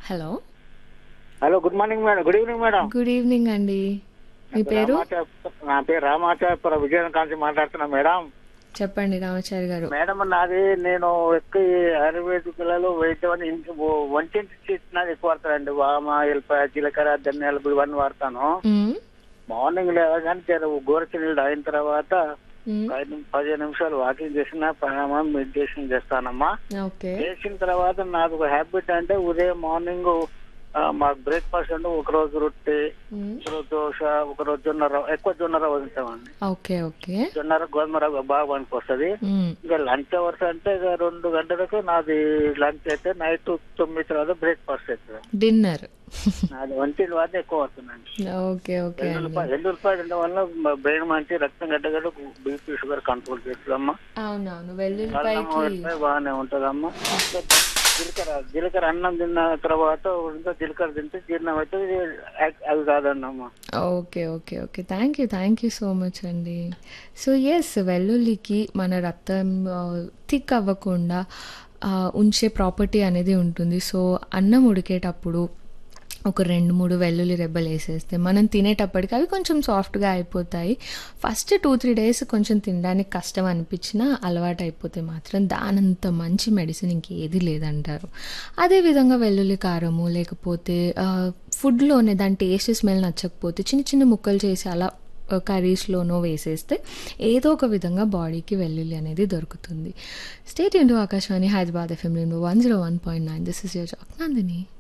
Hello hello good morning madam good evening madam good evening అండి మీ పేరు రామాచార్య- నా పేరు రామాచార్యపురం విజయనగరం కాంచి మాట్లాడుతున్నా మేడం చెప్పండి రామాచారి గారు మేడం నాది నేను ఎక్కువ ఈ ఆయుర్వేదికలలో వైద్యం అని ఇంటి వంటింటి చీట్ నాది ఎక్కువ వాడతానండి వామ ఎల్లిపాయ జీలకర్ర ధనియాల పొడి ఇవన్నీ వాడతాను మ్మ్. మార్నింగ్ లేవగానే జర గోరచి నీళ్ళు అయిన తర్వాత మ్మ్. ఐదు నిమి- పదిహేను నిమిషాలు వాకింగ్ చేసిన ప్రాణాయామం మెడిటేషన్ చేస్తానమ్మా ఓకే చేసిన తర్వాత నాకు ఒక హ్యాబిట్ అంటే ఉదయం మార్నింగ్ మాకు బ్రేక్ఫాస్ట్ అంటే ఒక రోజు రొట్టె మ్మ్. ఒక రోజు దోశ ఒక రోజు జొన్న రవ్వ ఎక్కువ జొన్న రవ్వ తింటామండి ఓకే ఓకే జొన్న రవ్వ గోధుమ రవ్వ బాగా పనికొస్తుంది మ్మ్. ఇంకా లంచ్ అవర్స్ అంటే ఇక రెండు గంటలకు నాది లంచ్ అయితే నైట్ తొమ్మిది తర్వాత బ్రేక్ఫాస్ట్ అవుతుంది డిన్నర్ నాది వంటి వాటిని ఎక్కువ అవుతుందండి ఓకే ఓకే అండి ఎల్లుల్లిపాయ ఎల్లుల్లిపాయ తినడం వల్ల బ్రెయిన్ మంచి రక్తం గడ్డగడ్డ బీపీ షుగర్ కంట్రోల్ చేస్తుందమ్మా అవునవును వెల్లుల్లిపాయకి అల్లం బాగానే ఉంటదమ్మా జీలకర్ర జీలకర్ర అన్నం తిన్న తర్వాత ఇంకా జీలకర్ర తింటే జీర్ణం అయితే అది కాదన్నమ్మా okay okay okay thank you thank you so much అండి సో ఎస్ వెల్లుల్లికి మన రక్తం థిక్ అవ్వకుండా ఆ, ఉంచే ప్రాపర్టీ అనేది ఉంటుంది సో అన్నం ఉడికేటప్పుడు ఒక రెండు మూడు వెల్లుల్లి రెబ్బలు వేసేస్తే మనం తినేటప్పటికి అవి కొంచెం సాఫ్ట్గా అయిపోతాయి ఫస్ట్ టూ త్రీ డేస్ కొంచెం తినడానికి కష్టం అనిపించినా అలవాటు అయిపోతే మాత్రం దానంత మంచి మెడిసిన్ ఇంకేది లేదంటారు అదేవిధంగా వెల్లుల్లి కారము లేకపోతే ఆ, ఫుడ్లోనే దాని టేస్ట్ స్మెల్ నచ్చకపోతే చిన్న చిన్న ముక్కలు చేసి అలా ఆ, కర్రీస్లోనో వేసేస్తే ఏదో ఒక విధంగా బాడీకి వెల్లుల్లి అనేది దొరుకుతుంది state into Akashvani Hyderabad FM one zero one point nine this is your jock Nandini